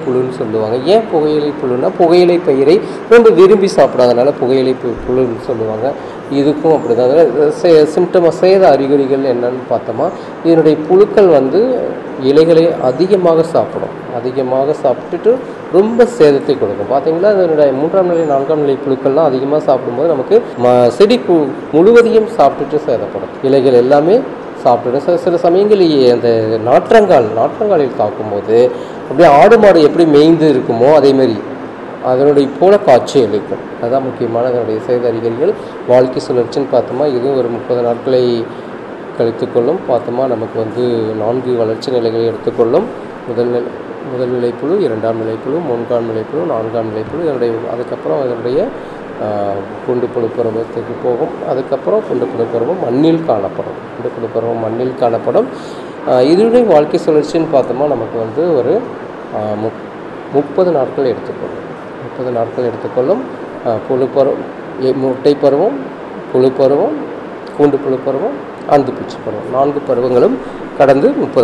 புழுன்னு சொல்லுவாங்க ஏன் புகையிலை புழுன்னா புகையிலை பயிரை ரொம்ப விரும்பி சாப்பிடாதனால புகையிலை பு- புழுன்னு சொல்லுவாங்க இதுக்கும் அப்படிதான் சிம்டம் சேத அறிகுறிகள் என்னன்னு பார்த்தோமா இதனுடைய புழுக்கள் வந்து இலைகளை அதிகமாக சாப்பிடும் அதிகமாக சாப்பிட்டுட்டு ரொம்ப சேதத்தை கொடுக்கும் பார்த்தீங்களா அதனுடைய மூன்றாம் நிலை நான்காம் நிலை புழுக்கள்லாம் அதிகமாக சாப்பிடும்போது நமக்கு ம- செடி பு முழுவதையும் சாப்பிட்டுட்டு சேதப்படும் இலைகள் எல்லாமே சாப்பிட்டுடும் சில சில சமயங்களில் அந்த நாற்றங்கால் நாற்றங்காலில் தாக்கும்போது அப்படியே ஆடு மாடு எப்படி மேய்ந்து இருக்குமோ அதேமாரி அதனுடைய போல காட்சி அளிக்கும் அதுதான் முக்கியமான அதனுடைய சேத அறிகுறிகள் வாழ்க்கை சுழற்சின்னு பார்த்தோமா இதுவும் ஒரு முப்பது நாட்களை கழித்துக்கொள்ளும் பார்த்தோமா நமக்கு வந்து நான்கு வளர்ச்சி நிலைகளை எடுத்துக்கொள்ளும் முதல் நிலை முதல் நிலைப்புழு இரண்டாம் நிலைப்புழு மூன்றாம் நிலைப்புழு நான்காம் நிலைப்புழு இதனுடைய அதுக்கப்புறம் அதனுடைய ஆஹ், குண்டு புழு பருவத்துக்கு போகும் அதுக்கப்புறம் குண்டு புழு பருவம் மண்ணில் காணப்படும் குண்டு புழு பருவம் மண்ணில் காணப்படும் ஆஹ், இதனுடைய வாழ்க்கை சுழற்சின்னு பார்த்தோமா நமக்கு வந்து ஒரு ஆஹ், முப் முப்பது நாட்கள் எடுத்துக்கொள்ளும் முப்பது நாட்கள் எடுத்துக்கொள்ளும் ஆஹ், புழு பருவம் எ- முட்டை பருவம் புழு பருவம் கூண்டு புழு பருவம் அந்து பூச்சி பருவம் நான்கு பருவங்களும் கடந்து முப்பது